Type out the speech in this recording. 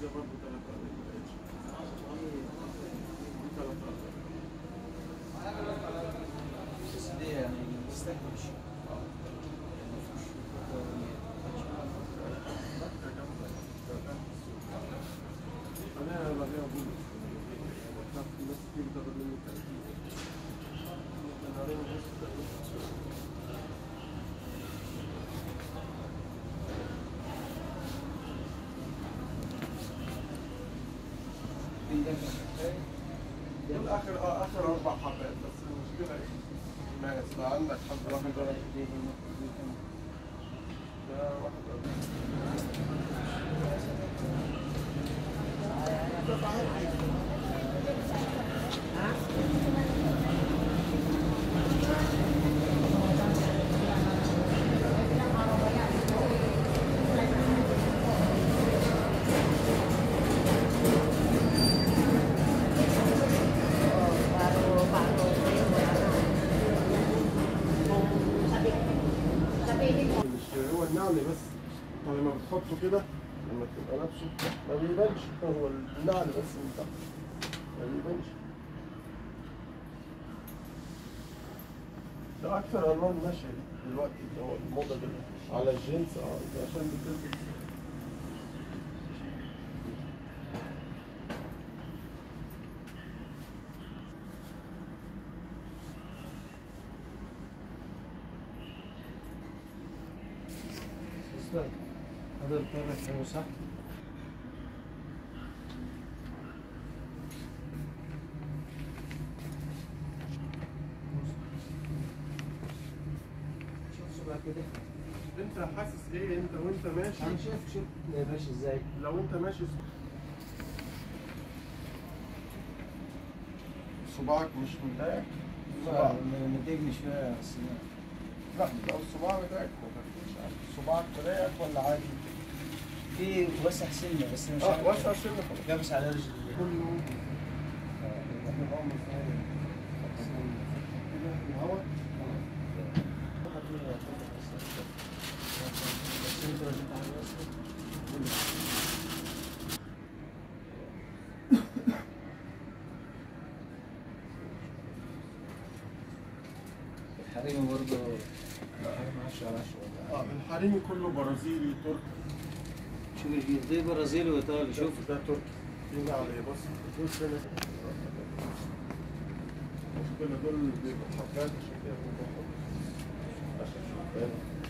ده برضه ثلاث أرض ما لقيتش دي ثلاث أرض بس دي يعني يستكمل شيء أنا ببيع بول الناس كتير بتاخد مني 30 نهارين ونص تقريبا. دول آخر آه آخر أربع حبات بس المشكلة إيه؟ ماس بقى عندك حب واحد ولا ده واحد ولا مش هو النعل بس طب لما بتحطه كده لما تبقى لابسه ما بيبانش هو النعل بس من تحت ما بيبانش ده أكثر ألوان ماشية دلوقتي اللي هو الموضة دي على الجينز اه انت عشان بتلبس هذا الطرف حلو صح؟ شوف شبه كده انت حاسس ايه انت وانت ماشي انا شايف شوف ماشي ازاي لو انت ماشي صباعك مش مضايق صباعك مدقني شويه بس لا لو الصباع بتاعك ما تركزش عليه. صباعك مضايق ولا عادي؟ في وسع سنه بس مش اه عارف وسع سنة خلاص كابس على رجلي كل يوم احنا بقى مثلا الهواء الحريم برضه الحريم 10 على 10 اه الحريمي كله برازيلي تركي شوف دي برازيلي وايطالي شوف ده تركي في عليه بص بص هنا المشكلة دول بيبقوا حبات عشان كده بيبقوا حبات. عشان شوف